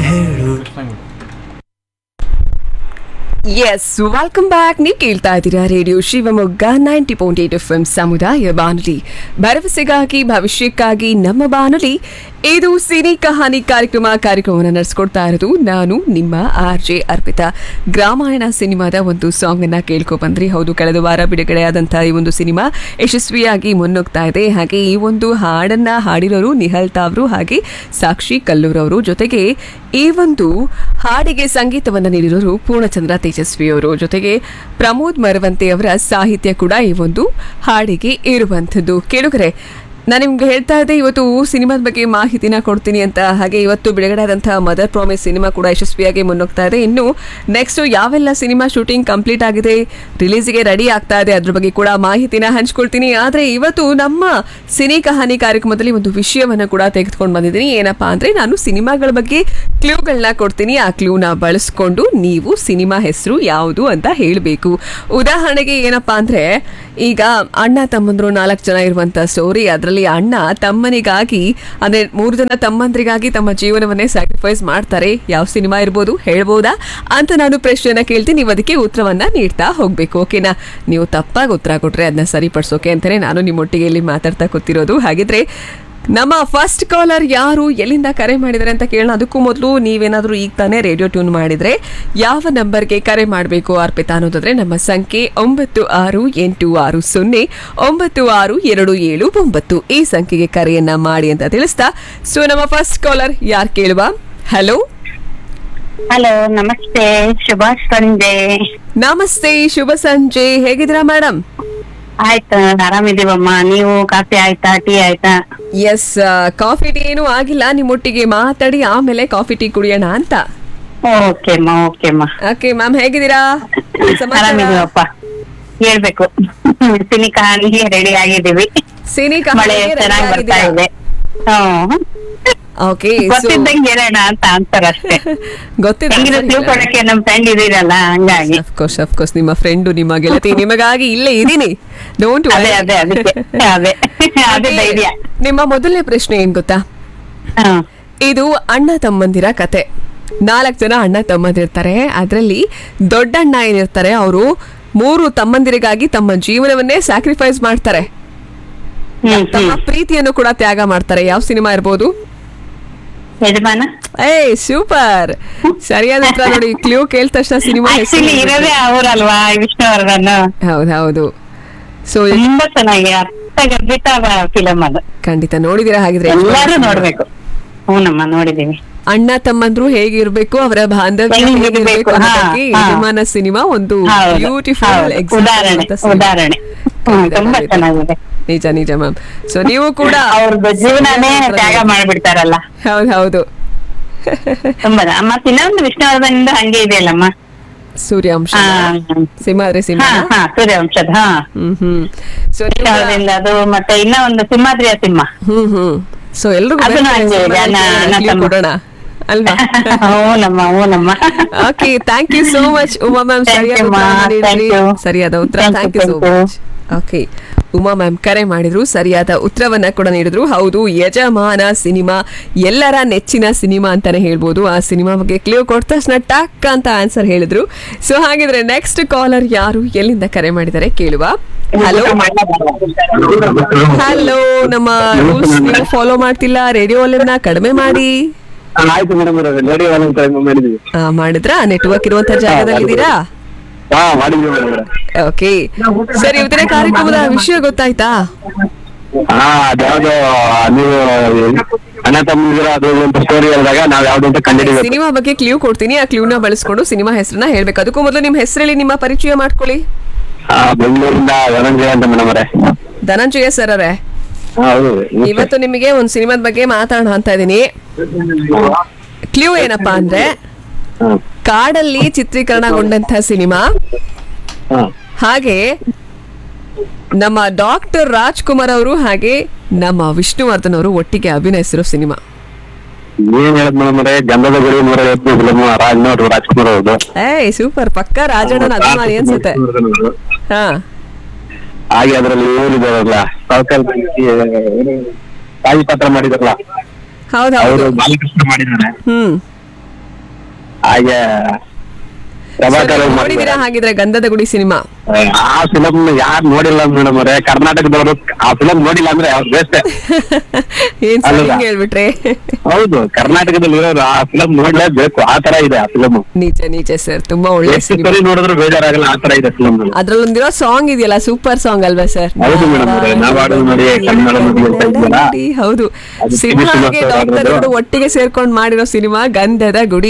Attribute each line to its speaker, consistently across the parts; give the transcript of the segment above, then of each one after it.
Speaker 1: ಹೇಳು
Speaker 2: S welcome back ನೀವು ಕೇಳ್ತಾ ಇದ್ದೀರಾ radio Shivamogga ninety point eight F M ಸಮುದಾಯ ಬಾನುಲಿ ಭರವಸೆಗಾಗಿ ಭವಿಷ್ಯಕ್ಕಾಗಿ ನಮ್ಮ ಬಾನುಲಿ ಇದು ಸಿನಿ ಕಹಾನಿ ಕಾರ್ಯಕ್ರಮ ಕಾರ್ಯಕ್ರಮವನ್ನು ನಡೆಸ್ಕೊಡ್ತಾ ಇರೋದು ನಾನು ನಿಮ್ಮ ಆರ್ ಜೆ ಅರ್ಪಿತಾ ಗ್ರಾಮಾಯಣ ಸಿನಿಮಾದ ಒಂದು ಸಾಂಗ್ ಅನ್ನ ಕೇಳ್ಕೊ ಬಂದ್ರಿ ಹೌದು ಕಳೆದ ವಾರ ಬಿಡುಗಡೆಯಾದಂತಹ ಈ ಒಂದು ಸಿನಿಮಾ ಯಶಸ್ವಿಯಾಗಿ ಮುನ್ನುಗ್ತಾ ಇದೆ ಹಾಗೆ ಈ ಒಂದು ಹಾಡನ್ನ ಹಾಡಿರೋರು ನಿಹಲ್ ತಾವ್ರು ಹಾಗೆ ಸಾಕ್ಷಿ ಕಲ್ಲೂರವರು ಜೊತೆಗೆ ಈ ಒಂದು ಹಾಡಿಗೆ ಸಂಗೀತವನ್ನು ನೀಡಿರೋರು ಪೂರ್ಣಚಂದ್ರ ತೇಜಸ್ವಿ ಅವರು ಜೊತೆಗೆ ಪ್ರಮೋದ್ ಮರವಂತೆ ಅವರ ಸಾಹಿತ್ಯ ಕೂಡ ಈ ಒಂದು ಹಾಡಿಗೆ ಇರುವಂಥದ್ದು ಕೇಳುಗರೆ ನಾನು ನಿಮ್ಗೆ ಹೇಳ್ತಾ ಇದ್ದೆ ಇವತ್ತು ಸಿನಿಮಾದ ಬಗ್ಗೆ ಮಾಹಿತಿನ ಕೊಡ್ತೀನಿ ಅಂತ ಹಾಗೆ ಇವತ್ತು ಬಿಡುಗಡೆ ಆದಂತಹ ಮದರ್ ಪ್ರಾಮಿಸ್ ಸಿನಿಮಾ ಕೂಡ ಯಶಸ್ವಿಯಾಗಿ ಮುನ್ನುಗ್ತಾ ಇದೆ ಇನ್ನು ನೆಕ್ಸ್ಟ್ ಯಾವೆಲ್ಲ ಸಿನಿಮಾ ಶೂಟಿಂಗ್ ಕಂಪ್ಲೀಟ್ ಆಗಿದೆ ರಿಲೀಸ್ಗೆ ರೆಡಿ ಆಗ್ತಾ ಇದೆ ಅದ್ರ ಬಗ್ಗೆ ಕೂಡ ಮಾಹಿತಿನ ಹಂಚ್ಕೊಳ್ತೀನಿ ಆದರೆ ಇವತ್ತು ನಮ್ಮ ಸಿನಿ ಕಹಾನಿ ಕಾರ್ಯಕ್ರಮದಲ್ಲಿ ಒಂದು ವಿಷಯವನ್ನು ಕೂಡ ತೆಗೆದುಕೊಂಡು ಬಂದಿದ್ದೀನಿ ಏನಪ್ಪಾ ಅಂದ್ರೆ ನಾನು ಸಿನಿಮಾಗಳ ಬಗ್ಗೆ ಕ್ಲೂಗಳನ್ನ ಕೊಡ್ತೀನಿ ಆ ಕ್ಲೂನ ಬಳಸ್ಕೊಂಡು ನೀವು ಸಿನಿಮಾ ಹೆಸರು ಯಾವುದು ಅಂತ ಹೇಳಬೇಕು ಉದಾಹರಣೆಗೆ ಏನಪ್ಪಾ ಅಂದ್ರೆ ಈಗ ಅಣ್ಣ ತಮ್ಮಂದ್ರು ನಾಲ್ಕು ಜನ ಇರುವಂತ ಸ್ಟೋರಿ ಅದರಲ್ಲಿ ಅಣ್ಣ ತಮ್ಮನಿಗಾಗಿ ಅಂದ್ರೆ ಮೂರು ಜನ ತಮ್ಮಂದ್ರಿಗಾಗಿ ತಮ್ಮ ಜೀವನವನ್ನೇ ಸ್ಯಾಕ್ರಿಫೈಸ್ ಮಾಡ್ತಾರೆ ಯಾವ ಸಿನಿಮಾ ಇರ್ಬೋದು ಹೇಳ್ಬೋದಾ ಅಂತ ನಾನು ಪ್ರಶ್ನೆಯನ್ನ ಕೇಳ್ತೀನಿ ನೀವು ಅದಕ್ಕೆ ಉತ್ತರವನ್ನ ನೀಡ್ತಾ ಹೋಗ್ಬೇಕು ಓಕೆನಾ ನೀವು ತಪ್ಪಾಗಿ ಉತ್ತರ ಕೊಟ್ರೆ ಅದನ್ನ ಸರಿಪಡಿಸೋಕೆ ಅಂತಾನೆ ನಾನು ನಿಮ್ಮೊಟ್ಟಿಗೆ ಇಲ್ಲಿ ಮಾತಾಡ್ತಾ ಕೂತಿರೋದು ಹಾಗಿದ್ರೆ ನಮ್ಮ ಫಸ್ಟ್ ಕಾಲರ್ ಯಾರು ಎಲ್ಲಿಂದ ಕರೆ ಮಾಡಿದ್ದಾರೆ ಅಂತ ಕೇಳೋಣ ಅದಕ್ಕೂ ಮೊದಲು ನೀವೇನಾದರೂ ಈಗ ತಾನೇ ರೇಡಿಯೋ ಟ್ಯೂನ್ ಮಾಡಿದ್ರೆ ಯಾವ ನಂಬರ್ಗೆ ಕರೆ ಮಾಡಬೇಕು ಅರ್ಪಿತ ಅನ್ನೋದಾದ್ರೆ ನಮ್ಮ ಸಂಖ್ಯೆ ಒಂಬತ್ತು ಆರು ಎಂಟು ಆರು ಸೊನ್ನೆ ಒಂಬತ್ತು ಆರು ಎರಡು ಏಳು ಒಂಬತ್ತು ಈ ಸಂಖ್ಯೆಗೆ ಕರೆಯನ್ನ ಮಾಡಿ ಅಂತ ತಿಳಿಸ್ತಾ ಸೊ ನಮ್ಮ ಫಸ್ಟ್ ಕಾಲರ್ ಯಾರು ಕೇಳುವ ಹಲೋ
Speaker 3: ಹಲೋ ನಮಸ್ತೆ ಶುಭ ಸಂಜೆ
Speaker 2: ನಮಸ್ತೆ ಶುಭ ಸಂಜೆ ಹೇಗಿದ್ದೀರಾ ಮೇಡಮ್
Speaker 3: ಆಯ್ತು ಆರಾಮಿದೀವಮ್ಮ ನೀವು ಕಾಫಿ ಆಯ್ತಾ ಟೀ ಆಯ್ತಾ
Speaker 2: ಎಸ್ ಕಾಫಿ ಟೀ ಏನೂ ಆಗಿಲ್ಲ ನಿಮ್ಮೊಟ್ಟಿಗೆ ಮಾತಾಡಿ ಆಮೇಲೆ ಕಾಫಿ ಟೀ ಕುಡಿಯೋಣ ಅಂತ
Speaker 3: ಓಕೆಮ್ಮ ಓಕೆಮ್ಮ
Speaker 2: ಓಕೆ ಮ್ಯಾಮ್ ಹೇಗಿದ್ದೀರಾ ಸಮಾಚಾರ?
Speaker 3: ಆರಾಮಿದೀವಪ್ಪ ಹೇಳ್ಬೇಕು ಸಿನಿ ಕಹಾನಿ ರೆಡಿ ಆಗಿದೀವಿ
Speaker 2: ಸಿನಿ
Speaker 3: ಮಳೆ ಚೆನ್ನಾಗಿ ಬರ್ತಾ ಇದೆ ಹ್ಮ್
Speaker 2: ಓಕೆ
Speaker 3: ಗೊತ್ತಿದ್ದಂಗೆ ಹೇಳೋಣ ಅಂತ ಅಂತಾರ ಅಷ್ಟೇ ಹೆಂಗಿದ್ರು ಕ್ಲೂ ಕೊಡಕ್ಕೆ ನಮ್ ಫ್ರೆಂಡ್ ಇದೀರಲ್ಲ ಹಂಗಾಗಿ
Speaker 2: ಅಫ್ಕೋರ್ಸ್ ಅಫ್ಕೋರ್ಸ್ ನಿಮ್ಮ ಫ್ರೆಂಡು ನಿಮ್ಮ ಗೆಳತಿ ನಿಮಗಾಗಿ ಇಲ್ಲೇ ಇದೀನಿ ಡೋಂಟ್
Speaker 3: ಅದೇ ಅದೇ ಅದಕ್ಕೆ ಅದೇ ಅದೇ ಧೈರ್ಯ
Speaker 2: ನಿಮ್ಮ ಮೊದಲನೇ ಪ್ರಶ್ನೆ ಏನ್ ಗೊತ್ತಾ
Speaker 3: ಹ್ಮ್
Speaker 2: ಇದು ಅಣ್ಣ ತಮ್ಮಂದಿರ ಕತೆ ನಾಲ್ಕು ಜನ ಅಣ್ಣ ತಮ್ಮಂದಿರ್ತಾರೆ ಅದರಲ್ಲಿ ದೊಡ್ಡಣ್ಣ ಏನಿರ್ತಾರೆ ಅವರು ಮೂರು ತಮ್ಮಂದಿರಿಗಾಗಿ ತಮ್ಮ ಜೀವನವನ್ನೇ ಸ್ಯಾಕ್ರಿಫೈಸ್ ಮಾಡ್ತಾರೆ
Speaker 3: ಹ್ಮ್
Speaker 2: ತಮ್ಮ
Speaker 3: ಹ್ಮ್
Speaker 2: ಪ್ರೀತಿಯನ್ನು ಕೂಡ ತ್ಯಾಗ ಮಾಡ್ತಾರೆ ಯಾವ ಸಿನಿಮಾ ಇರ್ಬೋದು
Speaker 3: ಯಜಮಾನ
Speaker 2: ಏ ಸೂಪರ್ ಸರಿಯಾದ ಉತ್ತರ ನೋಡಿ ಕ್ಲೂ ಕೇಳಿದ ತಕ್ಷಣ ಸಿನಿಮಾ
Speaker 3: ಆಕ್ಚುಲಿ ಇರೋದೇ ಅವರಲ್ವಾ ವಿಷ್ಣುವರ್ಧನ್
Speaker 2: ಹೌದು ಹೌದು ಸೊ
Speaker 3: ತುಂಬಾ ಚೆನ್ನಾಗಿ ಅರ್ಥಗರ್ಭಿತ ಫಿಲಂ ಅದು
Speaker 2: ಖಂಡಿತ ನೋಡಿದಿರಾ ಹಾಗಿದ್ರೆ
Speaker 3: ಎಲ್ಲಾರು ನೋಡ್ಬೇಕು ಹ್ಞೂನಮ್ಮ ನೋಡಿದೀವಿ
Speaker 2: ಅಣ್ಣ ತಮ್ಮಂದ್ರು ಹೇಗಿರ್ಬೇಕು ಅವರ ಬಾಂಧವ್ಯ
Speaker 3: ಹೆಂಗಿರ್ಬೇಕು,
Speaker 2: ಹೇಗಿರ್ಬೇಕು
Speaker 3: ಹಾ,
Speaker 2: ಅನ್ನೋದಕ್ಕೆ
Speaker 3: ಹಾ.
Speaker 2: ಯಜಮಾನ ಸಿನಿಮಾ ಒಂದು
Speaker 3: ಹೌದು,
Speaker 2: ಬ್ಯೂಟಿಫುಲ್
Speaker 3: ಹೌದು. ಉದಾಹರಣೆ ಉದಾಹರಣೆ ಹ್ಮ್, ತುಂಬಾ ಚೆನ್ನಾಗಿದೆ
Speaker 2: ನಿಜ ನಿಜ ಮ್ಯಾಮ್ ಸೊ ನೀವು ಕೂಡ
Speaker 3: ಅವ್ರದ್ದು ಜೀವನನೇ ತ್ಯಾಗ ಮಾಡ್ಬಿಡ್ತಾರಲ್ಲ
Speaker 2: ಹೌದು ಹೌದು
Speaker 3: ತುಂಬಾ ಮತ್ತೆ ಇನ್ನೊಂದು ವಿಷ್ಣುವರ್ಧನ್ ಹಂಗೆ ಇದೆಯಲ್ಲಮ್ಮ
Speaker 2: ಸೂರ್ಯಾಂಶ
Speaker 3: ಹಾ
Speaker 2: ಸಿಂಹಾದ್ರಿ ಸಿಂಹ
Speaker 3: ಹಾ ಹಾ ಸೂರ್ಯವಂಶದ ಹಾ
Speaker 2: ಹ್ಮ್ ಹ್ಮ್ ಸೊ
Speaker 3: ವಿಷ್ಣುವರ್ಧನ್ ಅದು ಮತ್ತೆ ಇನ್ನ ಒಂದು ಸಿಂಹಾದ್ರಿಯ ಸಿಂಹ
Speaker 2: ಹ್ಮ್ ಹ್ಮ್ ಸೊ ಎಲ್ರಿಗೂ
Speaker 3: ಅದನ್ನು
Speaker 2: ಬೇರೆ
Speaker 3: ಹಂಗೆ ಇದೆ, ಅಣ್ಣ- ಅಣ್ಣ
Speaker 2: clue
Speaker 3: ತಮ್ಮ.
Speaker 2: ಕೊಡೋಣ ಅಲ್ವಾ
Speaker 3: ಹ್ಞೂನಮ್ಮ ಹ್ಞೂನಮ್ಮ
Speaker 2: okay thank you so much Uma ma'am
Speaker 3: Thank
Speaker 2: ಸರಿಯಾದ
Speaker 3: you,
Speaker 2: ಉತ್ತರ
Speaker 3: ma.
Speaker 2: ನೀಡಿದ್ರಿ.
Speaker 3: Thank you.
Speaker 2: ಸರಿಯಾದ ಉತ್ತರ
Speaker 3: Thank
Speaker 2: thank
Speaker 3: you,
Speaker 2: you so
Speaker 3: thank you.
Speaker 2: Much okay Uma ma'am ಕರೆ ಮಾಡಿದ್ರು ಸರಿಯಾದ ಉತ್ತರವನ್ನ ಕೂಡ ನೀಡಿದ್ರು ಹೌದು ಯಜಮಾನ ಸಿನಿಮಾ ಎಲ್ಲರ ನೆಚ್ಚಿನ ಸಿನಿಮಾ ಅಂತಾನೆ ಹೇಳ್ಬೋದು ಆ ಸಿನಿಮಾ ಬಗ್ಗೆ ಕ್ಲಿಯರ್ ಕೊಟ್ಟ ತಕ್ಷಣ ಟಕ್ ಅಂತ ಆನ್ಸರ್ ಹೇಳಿದ್ರು ಸೊ ಹಾಗಿದ್ರೆ ನೆಕ್ಸ್ಟ್ ಕಾಲರ್ ಯಾರು ಎಲ್ಲಿಂದ ಕರೆ ಮಾಡಿದ್ದಾರೆ ಕೇಳುವ ಹಲೋ ಹಲೋ ನಮ್ಮ ರೂಲ್ಸ್ ನೀವು ಫಾಲೋ ಮಾಡ್ತಿಲ್ಲ ರೇಡಿಯೋ ವಾಲ್ಯೂಮ್ನ ಕಡಿಮೆ ಮಾಡಿ
Speaker 4: ಆಯ್ತು ಮೇಡಮ್ ರೇಡಿಯೋ ವಾಲ್ಯೂಮ್ ಕಡಿಮೆ ಮಾಡಿದ್ವಿ
Speaker 2: ಆ, ಮಾಡಿದ್ರಾ ನೆಟ್ವರ್ಕ್ ಇರುವಂತ ಜಾಗದಲ್ಲಿ ಇದ್ದೀರಾ
Speaker 4: ಹಾ ಮಾಡಿದ್ವಿ ಮೇಡಮ್
Speaker 2: ಓಕೆ ಸರಿ ಇವತ್ತಿನ ಕಾರ್ಯಕ್ರಮದ ವಿಷಯ ಗೊತ್ತಾಯ್ತಾ
Speaker 4: ಹಾ ಅದ್ಯಾವ್ದೋ ನೀವು ಅಣ್ಣ ತಮ್ಮಂದಿರ ಅದು ಒಂದು ಸ್ಟೋರಿ ಹೇಳಿದಾಗ ನಾವ್ ಯಾವ್ದು ಅಂತ ಕಂಡಿಡಿಬೇಕು
Speaker 2: ಸಿನಿಮಾ ಬಗ್ಗೆ ಕ್ಲೂ ಕೊಡ್ತೀನಿ ಆ ಕ್ಲೂನ ಬಳಸ್ಕೊಂಡು ಸಿನಿಮಾ ಹೆಸರನ್ನ ಹೇಳ್ಬೇಕು ಅದಕ್ಕೂ ಮೊದಲು ನಿಮ್ಮ ಹೆಸರಲ್ಲಿ ನಿಮ್ಮ ಪರಿಚಯ ಮಾಡ್ಕೊಳ್ಳಿ
Speaker 4: ಹಾ ಬೆಂಗಳೂರಿಂದ ಧನಂಜಯ ಅಂತ ಮೇಡಮ್ ಅವರೇ
Speaker 2: ಧನಂಜಯ ಸರ್ ಅವರೇ
Speaker 4: ಹೌದು
Speaker 2: ಇವತ್ತು ನಿಮಗೆ ಒಂದು ಸಿನಿಮಾದ ಬಗ್ಗೆ ಮಾತಾಡೋಣ ಅಂತ ಇದೀನಿ ಕ್ಲೂ ಏನಪ್ಪಾ ಅಂದ್ರೆ
Speaker 4: ಹಾ
Speaker 2: ಕಾಡಲ್ಲಿ ಚಿತ್ರೀಕರಣಗೊಂಡಂತ ಸಿನಿಮಾ
Speaker 4: ಹಾ
Speaker 2: ಹಾಗೆ ನಮ್ಮ ಡಾಕ್ಟರ್ ರಾಜ್ಕುಮಾರ್ ಅವರು ಹಾಗೆ ನಮ್ಮ ವಿಷ್ಣುವರ್ಧನ್ ಅವರು ಒಟ್ಟಿಗೆ ಅಭಿನಯಿಸಿರೋ ಸಿನಿಮಾ
Speaker 4: ಏನ್ ಹೇಳದ್ ಮೇಡಮ್ ಅವರೇ ಗಂಧದ ಗುಡಿ ಮರ ಎತ್ತು ಫಿಲಮ್ ರಾಜ್ ನೋಡ್ರು ರಾಜ್ಕುಮಾರ್ ಅವ್ರದ್ದು
Speaker 2: ಏಯ್ ಸೂಪರ್ ಪಕ್ಕ ರಾಜಣ್ಣನ ಅಭಿಮಾನಿ ಅನ್ಸುತ್ತೆ ಹಾ
Speaker 4: ಹಾಗೆ ಅದ್ರಲ್ಲಿ ಏನಿದಾರಲ್ಲ ಸಾವುಕಾರ ತಾಯಿ ಪಾತ್ರ ಮಾಡಿದಾರಲ್ಲ
Speaker 2: ಹೌದು
Speaker 4: ಅವರು
Speaker 2: ಹೌದು
Speaker 4: ಬಾಲಕೃಷ್ಣ ಮಾಡಿದಾರೆ
Speaker 2: ಹ್ಮ್
Speaker 4: ಹಾಗೆ ಪ್ರಭಾಕರ್ ಅವ್ರು
Speaker 2: ನೋಡಿದಿರಾ
Speaker 4: ಮಾಡಿದ್ದಾರೆ.
Speaker 2: ಹಾಗಿದ್ರೆ ಗಂಧದ ಗುಡಿ ಸಿನಿಮಾ
Speaker 4: ಆ ಫಿಲಮ್ ಯಾರು ನೋಡಿಲ್ಲ ಮೇಡಮ್ ಅವರೇ ಕರ್ನಾಟಕದವರು ಆ ಫಿಲಮ್ ನೋಡಿಲ್ಲ ಅಂದ್ರೆ ಅವ್ರು ಬೇಸ್ಟ್
Speaker 2: ಏನ್ ಸರ್
Speaker 4: ಅಲ್ವಾ?
Speaker 2: ಹಿಂಗ್ ಹೇಳ್ಬಿಟ್ರೆ
Speaker 4: ಹೌದು ಕರ್ನಾಟಕದಲ್ಲಿ ಇರೋರು ಆ ಫಿಲಮ್ ನೋಡ್ಲೇಬೇಕು ಆ ತರ ಇದೆ ಆ ಫಿಲಮ್
Speaker 2: ನಿಜ ನಿಜ ಸರ್ ತುಂಬಾ ಒಳ್ಳೆ
Speaker 4: ಎಷ್ಟು
Speaker 2: ಸಿನಿಮಾ
Speaker 4: ಸರಿ ನೋಡಿದ್ರು ಬೇಜಾರಾಗಲ್ಲ ಆ ತರ ಇದೆ ಫಿಲಮ್
Speaker 2: ಅದ್ರಲ್ಲೊಂದಿರೋ ಸಾಂಗ್ ಇದೆಯಲ್ಲ ಸೂಪರ್ ಸಾಂಗ್ ಅಲ್ವಾ ಸರ್
Speaker 4: ಹೌದು madam ಅವ್ರೆ, ನಾವಾಡು ನೋಡಿ, ಕನ್ನಡ ನುಡಿ ಅಂತ ಇದೆಯಲ್ಲ?
Speaker 2: ಹೌದು
Speaker 4: ಅದು
Speaker 2: ಸಿನಿಮಾಗೆ
Speaker 4: ಶ್ರೀನಿವಾಸ
Speaker 2: ಡಾಕ್ಟರ್
Speaker 4: ಅವ್ರದ್ದು.
Speaker 2: ಅವರು ಒಟ್ಟಿಗೆ ಸೇರ್ಕೊಂಡು ಮಾಡಿರೋ ಸಿನಿಮಾ ಗಂಧದ ಗುಡಿ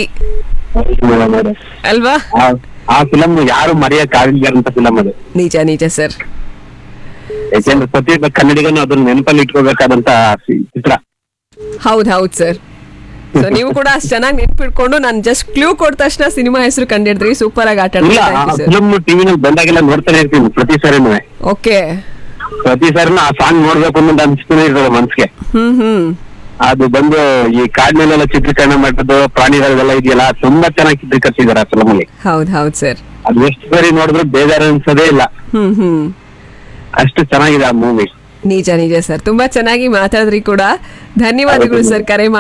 Speaker 2: ಅಲ್ವಾ
Speaker 4: ಆ ಫಿಲಮ್ ಯಾರು ಮರೆಯಕ್ ಅಂತ ಫಿಲಮ್ ಅದು
Speaker 2: ನಿಜ ನಿಜ ಸರ್
Speaker 4: ಯಾಕೆಂದ್ರೆ ಪ್ರತಿಯೊಬ್ಬ ಕನ್ನಡಿಗನು ಅದನ್ನ ನೆನಪಲ್ಲಿ ಇಟ್ಕೋಬೇಕಾದಂತ ಸಿ- ಚಿತ್ರ
Speaker 2: ಹೌದ್ ಹೌದ್ ಸರ್ ಸೊ ನೀವು ಕೂಡ ಅಷ್ಟು ಚೆನ್ನಾಗಿ ನೆನ್ಪಿಟ್ಕೊಂಡು ನಾನು ಜಸ್ಟ್ ಕ್ಲೂ ಕೊಟ್ಟ ತಕ್ಷಣ ಸಿನಿಮಾ ಹೆಸರು ಕಂಡಿಡ್ರಿ ಸೂಪರ್ ಆಗಿ ಆಟ
Speaker 4: ಇಲ್ಲ ಆ
Speaker 2: ಆಡಿದ್ರಿ ಸರ್
Speaker 4: ಫಿಲಮ್ ಟಿವಿನಲ್ಲಿ ಬಂದಾಗೆಲ್ಲ ನೋಡ್ತಾನೆ ಇರ್ತೀನಿ ಪ್ರತಿ ಸಾರಿನೂ
Speaker 2: ಓಕೆ
Speaker 4: ಪ್ರತಿ ಸಾರಿನೂ ಆ ಸಾಂಗ್ ನೋಡ್ಬೇಕು ಅನ್ನೋದು ಅನ್ಸ್ತಾನೆ ಇರ್ತದೆ ಮನ್ಸಿಗೆ
Speaker 2: ಹ್ಮ್ ಹ್ಮ್
Speaker 4: ಅದು ಬಂದು ಈ ಕಾಡಿನಲ್ಲೆಲ್ಲ ಚಿತ್ರೀಕರಣ ಮಾಡೋದು ಪ್ರಾಣಿಗಳೆಲ್ಲ ಇದೆಯಲ್ಲ ತುಂಬಾ ಚೆನ್ನಾಗಿ ಚಿತ್ರೀಕರಿಸಿದ್ದಾರೆ ಆ ಫಿಲಮ್ ಅಲ್ಲಿ
Speaker 2: ಹೌದ್ ಹೌದ್ ಸರ್
Speaker 4: ಅದು ಎಷ್ಟು ಸರಿ ನೋಡಿದ್ರು ಬೇಜಾರು ಅನ್ಸೋದೇ ಇಲ್ಲ
Speaker 2: ಹ್ಮ್ ಹ್ಮ್
Speaker 4: ಅಷ್ಟು ಚೆನ್ನಾಗಿದೆ ಆ ಮೂವಿ
Speaker 2: ನಿಜ ನಿಜ ಸರ್ ತುಂಬಾ ಚೆನ್ನಾಗಿ ಮಾತಾಡಿದ್ರಿ ಕೂಡ ಧನ್ಯವಾದಗಳು ಸರ್ ಕರೆ